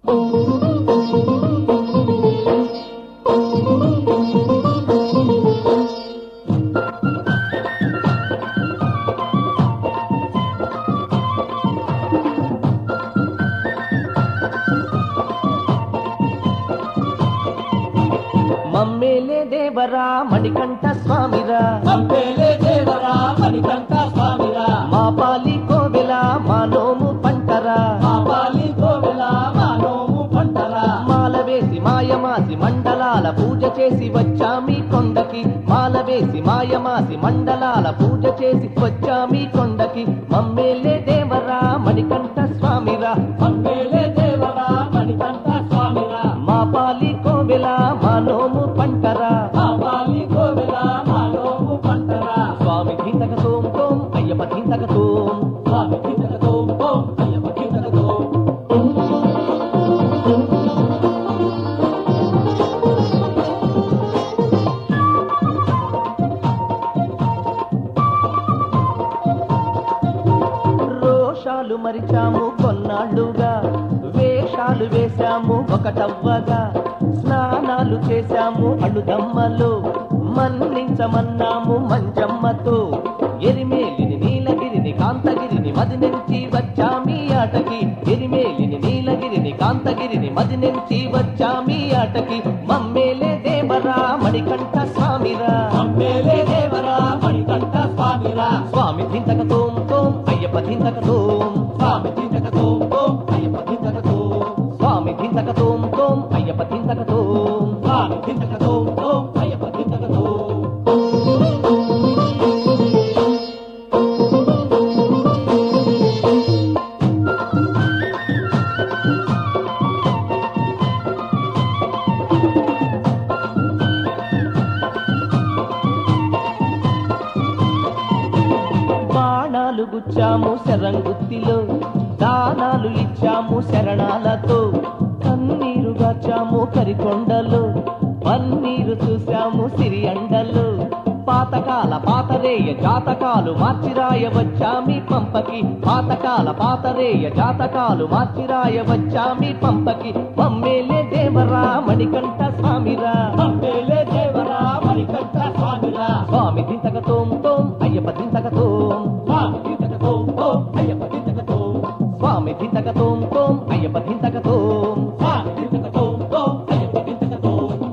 మమ్మేలే దేవరా మణికంఠ స్వామిరా పంపేలే దేవరా మణికంఠ స్వామిరా మా పాలి కోవెల మా నోము పంటరా మా పాలి కోవెల మా నోము పంటరా మాల వేసి మాయమాసి మండలాల పూజ చేసి వచ్చామి కొండకి మాల వేసి మాయమాసి మండలాల పూజ చేసి వచ్చామి కొండకి మమ్మేలే దేవరా మణికంఠ స్వామిరా పంపేలే దేవరా మణికంఠ స్వామిరా మా పాలి కోవెల మా నోము పంటరా మా పాలి కోవెల మా నోము పంటరా స్వామి ధీంతక తోం తోం అయ్యప్ప ధీంతక తోం స్వామి కిందకతో ఓం అయ్యప్ప కిందకతో రోషాలు మరిచాము కొన్నాళ్ళుగా వేషాలు వేశాము ఒకటవ్వగా స్నానాలు చేశాము అడుదమ్మలు మన్నించమన్నాము మంజమ్మతో ఎరిమేలిని నీలగిరిని కాంతగిరిని మది నుంచి వచ్చామి ఆటకి ఎరిమేలిని నీలగిరిని కాంతగిరిని మది నుంచి వచ్చామి ఆటకి మమ్మేలే దేవరా మణికంఠ స్వామిరా పంపేలే దేవరా మణికంఠ స్వామిరా స్వామి ధింతక తోం తోం అయ్యప్ప ధింతక తోం స్వామి కిందకతో ఓం అయ్యప్ప కిందకతో స్వామి ధింతక తోం తోం అయ్యప్ప ధింతక తోం స్వామి కిందకతో ఓం అయ్యప్ప కిందకతో బాణాలు గుచ్చాము శరంగుత్తిలో దానాలు ఇచ్చాము శరణాలతో కన్నీరు గాచాము కరికొండలో పన్నీరు చూశాము సిరి అండలు పాతకాల పాతరేయ జాతకాలు మార్చిరాయ వచ్చామి పంపకి పాతకాల పాతరేయ జాతకాలు మార్చిరాయ వచ్చామి పంపకి మమ్మేలే దేవరా మణికంఠ స్వామిరా పంపేలే దేవరా మణికంఠ స్వామిరా స్వామి దింతక తోం తోం అయ్యప్ప దింతక తోం స్వామి కిందకతో ఓం అయ్యప్ప కిందకతో స్వామి దింతక తోం తోం అయ్యప్ప దింతక తోం స్వామి కిందకతో ఓం అయ్యప్ప కిందకతో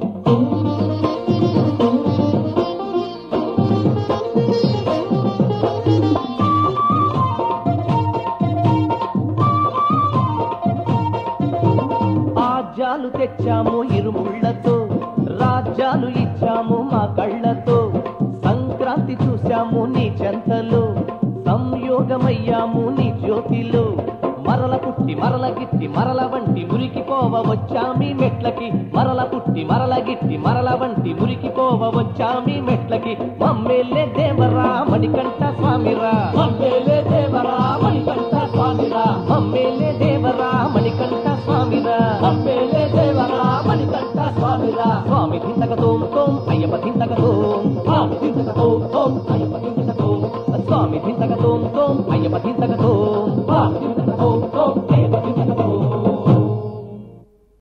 ఆజ్యాలు తెచ్చాము ఇరుముళ్లతో రాజ్యాలు ఇచ్చాము మా కళ్ళతో సంక్రాంతి చూశాము నీ చెంతలో సంయోగమయ్యాము నీ జ్యోతిలో మరల పుట్టి మరల గిట్టి మరల వంటి మురికిపోవ వచ్చామి మెట్లకి మరల పుట్టి మరల గిట్టి మరల వంటి మురికిపోవ వచ్చామి మెట్లకి మమ్మేలే దేవరా మణికంఠ స్వామిరా పంపేలే దేవరా మణికంఠ స్వామిరా మమ్మేలే దేవరా మణికంఠ స్వామిరా పంపేలే దేవరా మణికంఠ స్వామిరా స్వామి ధింతక తోం తోం అయ్యప్ప ధింతక తోం